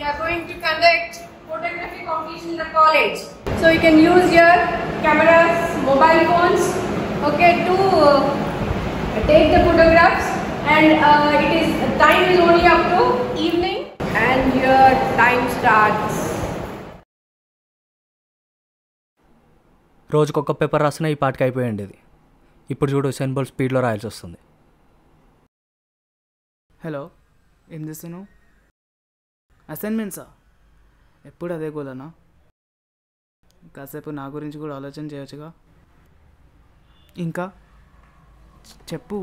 are going to conduct photography competition in the college. So you can use your cameras, mobile phones, okay, to uh, take the photographs. And uh, it is time is only up to evening, and your time starts. రోజుకొక paper రాసినా ఈ పాటికి అయిపోయి ఉండేది ఇప్పుడు చూడు సెన్ బోల్ స్పీడ్లో రాయాల్సి వస్తుంది హలో ఏం చేస్తున్నావు అసైన్మెంట్సా ఎప్పుడు అదే గోలనా కాసేపు నా గురించి కూడా ఆలోచన చేయొచ్చుగా ఇంకా చె- చెప్పు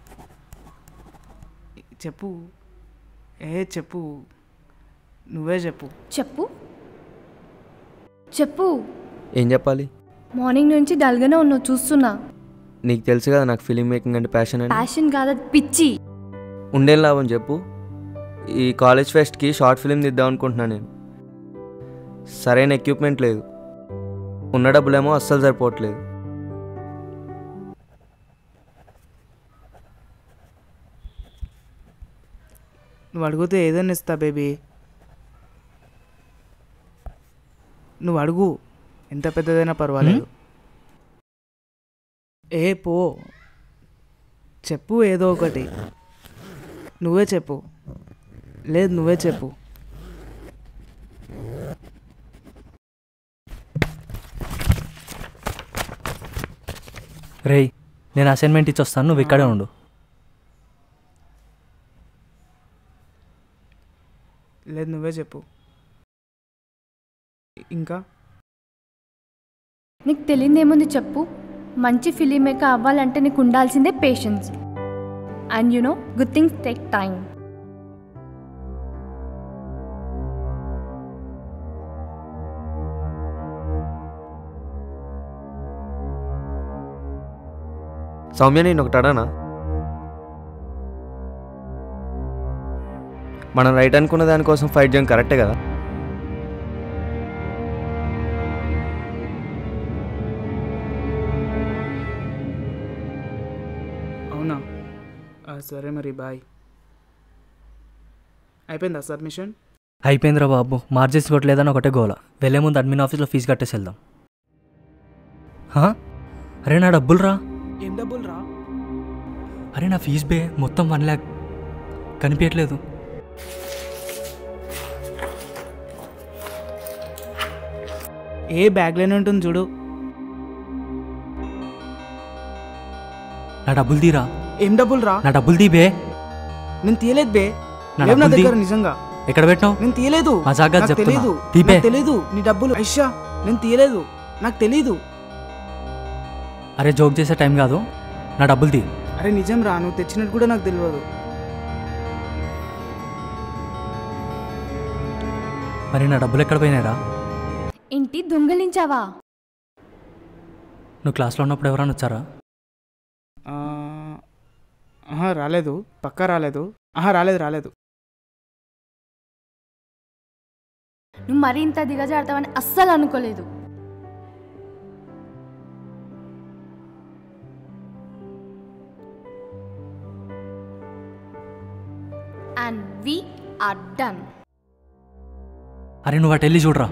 చెప్పు ఏ చెప్పు నువ్వే చెప్పు చెప్పు చెప్పు ఏం చెప్పాలి మార్నింగ్ నుంచి డల్గానే ఉన్నావు చూస్తున్నా నీకు తెలుసు కదా నాకు ఫిలిం మేకింగ్ అంటే ప్యాషన్ అని ప్యాషన్ కాదు అది పిచ్చి ఉండేం లాభం చెప్పు ఈ కాలేజ్ ఫెస్ట్కి షార్ట్ ఫిలిం తీద్దాం అనుకుంటున్నాను నేను సరైన ఎక్విప్మెంట్ లేదు ఉన్న డబ్బులేమో అస్సలు సరిపోవట్లేదు నువ్వు అడిగితే ఏదైనా ఇస్తా బేబీ నువ్వు అడుగు ఎంత పెద్దదైనా పర్వాలేదు ఏ పో చెప్పు ఏదో ఒకటి నువ్వే చెప్పు లేదు నువ్వే చెప్పు రేయ్ నేను అసైన్మెంట్ ఇచ్చి వస్తాను నువ్వు ఇక్కడే ఉండు లేదు నువ్వే చెప్పు ఇంకా నీకు తెలియదు ఏముంది చెప్పు మంచి ఫిలిం మేకర్ అవ్వాలంటే నీకు ఉండాల్సిందే patience and you know good things take time Soumya నేను ఒకటి అడానా మనం రైట్ అనుకున్న దానికోసం ఫైట్ చేయడం కరెక్టే కదా అవునా ఆ, సరే మరి బాయ్ అయిపోయిందా సబ్మిషన్ అయిపోయిందిరా బాబు మార్జిన్స్ కొట్టలేదని ఒకటే గోల వెళ్ళే ముందు అడ్మిన్ ఆఫీస్లో ఫీజు కట్టేసి వెళ్దాం హా? అరే నా డబ్బులు రా ఏం డబ్బులు రా అరే నా ఫీజు బే మొత్తం వన్ ల్యాక్ కనిపించట్లేదు ఏ బ్యాగ్లోనే ఉంటుంది చూడు నా డబ్బులు తీరా ఏం డబ్బులు రా నా డబ్బులు తీ బే నేను తీయలేదు బే నా లేవు నా డబ్బులు తీ. దగ్గర నిజంగా ఎక్కడ పెట్టినావు నేను తీయలేదు మజాక్గా నాకు చెప్తున్నా. తెలీదు తీపే. నాకు తెలీదు నీ డబ్బులు ఐషా నేను తీయలేదు నాకు తెలీదు అరే జోక్ చేసే టైం కాదు నా డబ్బులు తీ అరే నిజం రా నువ్వు తెచ్చినట్టు కూడా నాకు తెలియదు మరి నా డబ్బులు ఎక్కడ పోయినాయిరా ఇంటి దొంగలించావా నువ్వు క్లాస్లో ఉన్నప్పుడు ఎవరైనా వచ్చారా ఆ, ఆహా రాలేదు పక్కా రాలేదు ఆహా రాలేదు రాలేదు నువ్వు మరీ ఇంత దిగజారుతావని అస్సలు అనుకోలేదు అండ్ వి ఆర్ డన్ అరే నువ్వు అటు వెళ్ళి చూడరా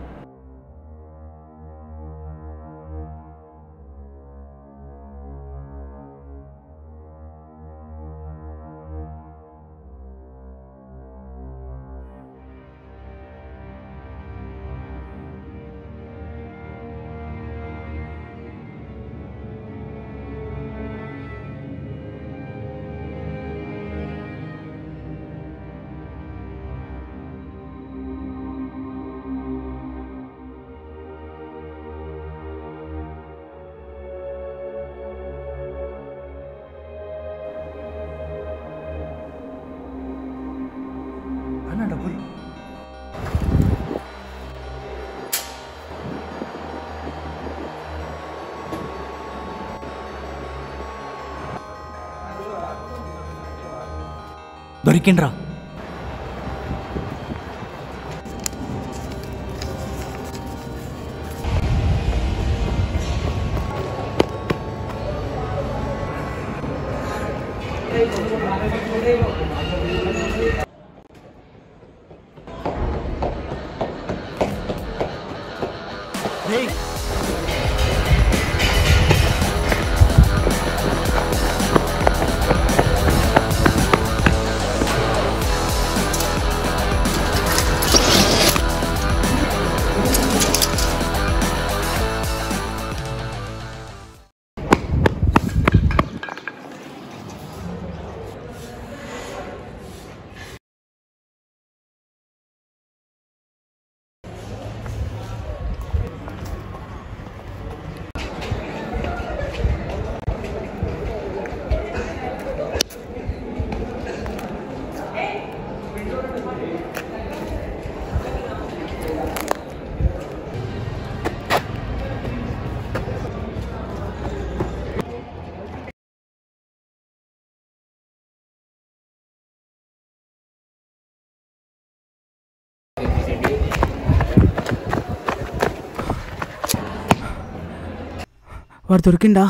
అన్న డబ్బులు దొరికిండ్రా వాడు దొరికిండా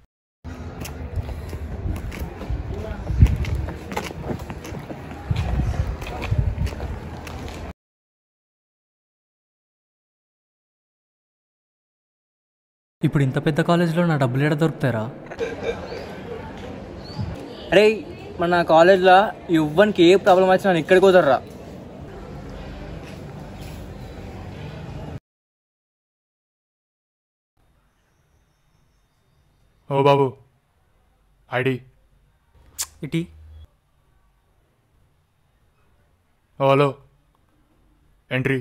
ఇప్పుడు ఇంత పెద్ద కాలేజీలో నా డబ్బులు ఎక్కడ దొరుకుతారా అరే మన కాలేజ్లో ఇవ్వనికి ఏ ప్రాబ్లం వచ్చినా నన్ను ఇక్కడికి వదలరా ఓ బాబు ఐడి ఇటీ ఓ హలో ఎంట్రీ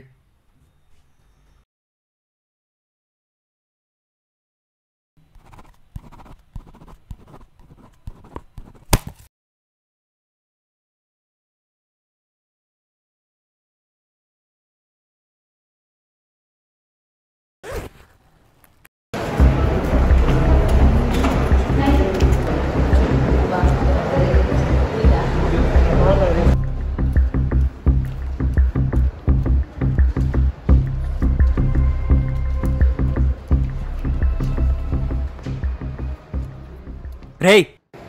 రేయ్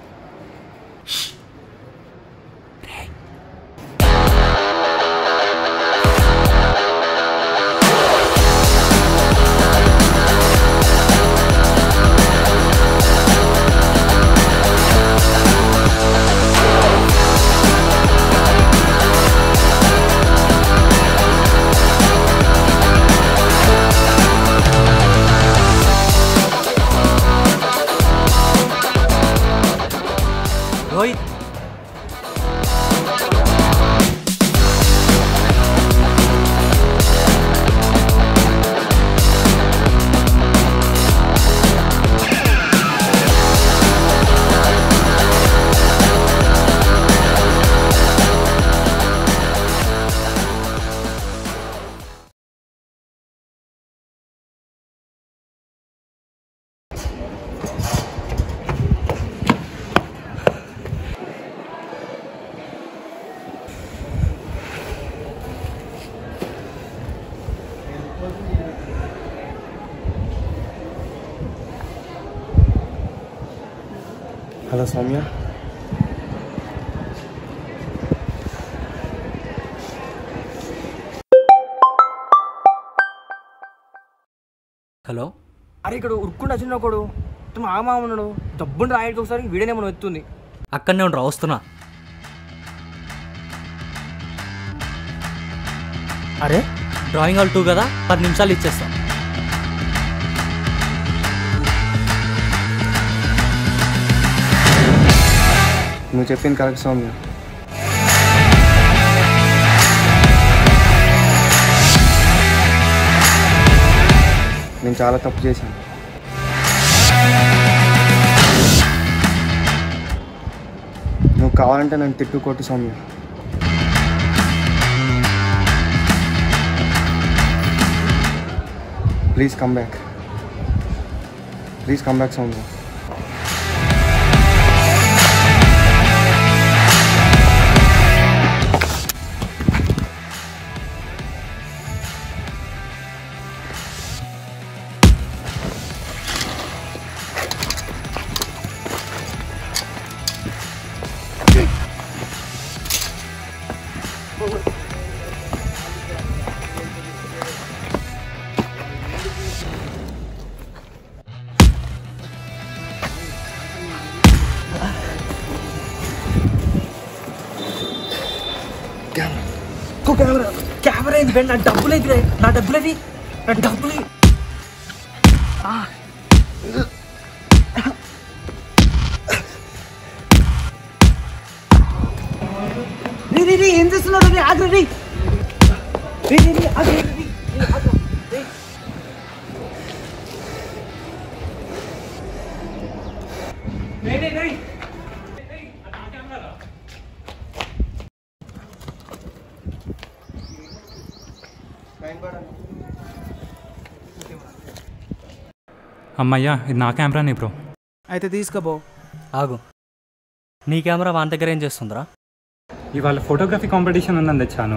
రోహిత్ హలో సౌమ్య హలో అరే ఇక్కడ ఉరుక్కుండా వచ్చిన ఒకడు మా ఆమా ఉన్నాడు డబ్బుని రాయడానికి ఒకసారి వీడనే మనం ఎత్తుంది అక్కడనే ఉండరా వస్తున్నా అరే డ్రాయింగ్ హాల్ టూ కదా పది నిమిషాలు ఇచ్చేస్తా నువ్వు చెప్పింది కరెక్ట్ సౌమ్య నేను చాలా తప్పు చేశాను నువ్వు కావాలంటే నన్ను తిట్టు కొట్టు Soumya please come back please come back Soumya camera camera ఏంది బెండ్ నా డబ్బులు అయితే నా డబ్బులు ఏది నా డబ్బులు రే రే రే ఏం చేస్తున్నారు రే ఆగ్రా రే రే రే రే ఆగ్రా రే రే రే ఆగ్రా రే రే రే రే అమ్మయ్యా ఇది నా కెమెరానే బ్రో అయితే తీసుకుపో ఆగు నీ కెమెరా వాని దగ్గర ఏం చేస్తుందిరా ఇవాళ ఫోటోగ్రఫీ కాంపిటీషన్ ఉందని తెచ్చాను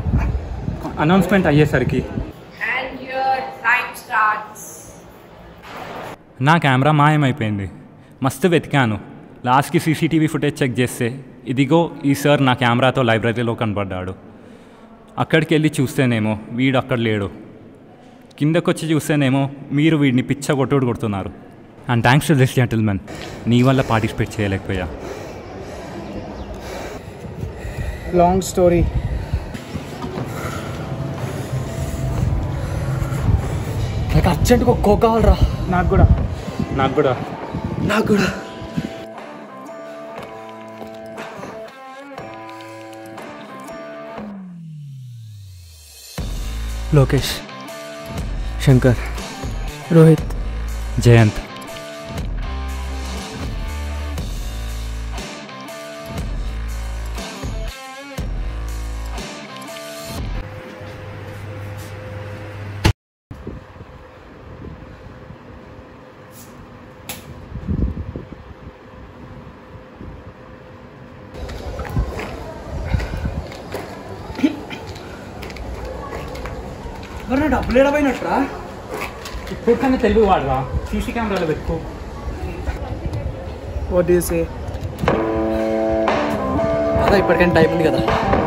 అనౌన్స్మెంట్ అయ్యేసరికి And your time starts. నా కెమెరా మాయమైపోయింది మస్తు వెతికాను లాస్ట్కి సీసీటీవీ ఫుటేజ్ చెక్ చేస్తే ఇదిగో ఈ సార్ నా కెమెరాతో లైబ్రరీలో కనబడ్డాడు అక్కడికి వెళ్ళి చూస్తేనేమో వీడు అక్కడ లేడు కిందకొచ్చి చూస్తేనేమో మీరు వీడిని పిచ్చ కొట్టుడు కొడుతున్నారు and thanks to this gentlemen నీ వల్ల పార్టిసిపేట్ చేయలేకపోయా లాంగ్ స్టోరీ నాకు అర్జెంట్గా ఒక కోక్ కావాలరా నాకు కూడా నాకు కూడా నాకు కూడా లోకేష్ శంకర్ రోహిత్ జయంత్ మరి నా డబ్బులు ఏడపోయినట్రా ఇప్పుడు కానీ తెలుగు వాడరా సీసీ కెమెరాలో పెట్టుకో వాట్ యూ సే అదా ఇప్పటికైనా టైం ఉంది కదా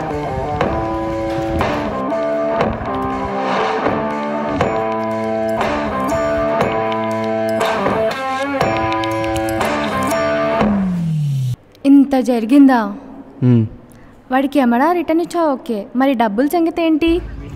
ఇంత జరిగిందా వాడికి కెమెరా రిటర్న్ ఇచ్చా ఓకే మరి డబ్బుల సంగతి ఏంటి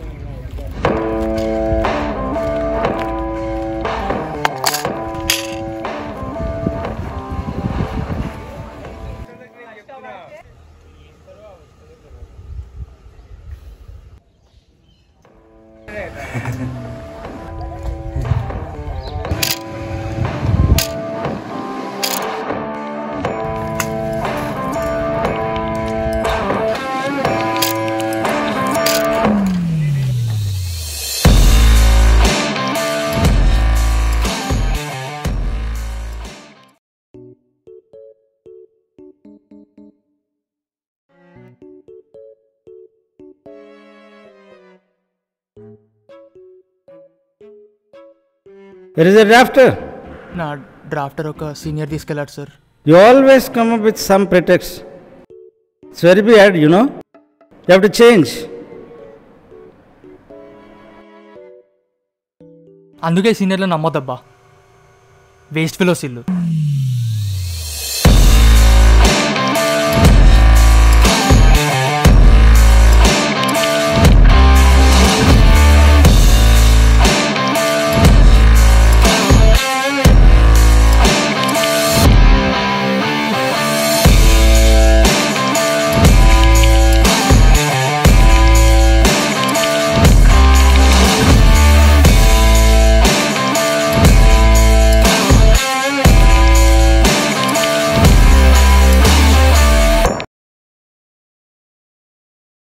There is a drafter. నా డ్రాఫ్టర్ ఒక సీనియర్ తీసుకెళ్ళాడు sir You always come up with some pretext. It's very bad, you know. You have to change. అందుకే సీనియర్లో నమ్మొద్దబ్బా వేస్ట్ ఫిలోస్ ఇల్లు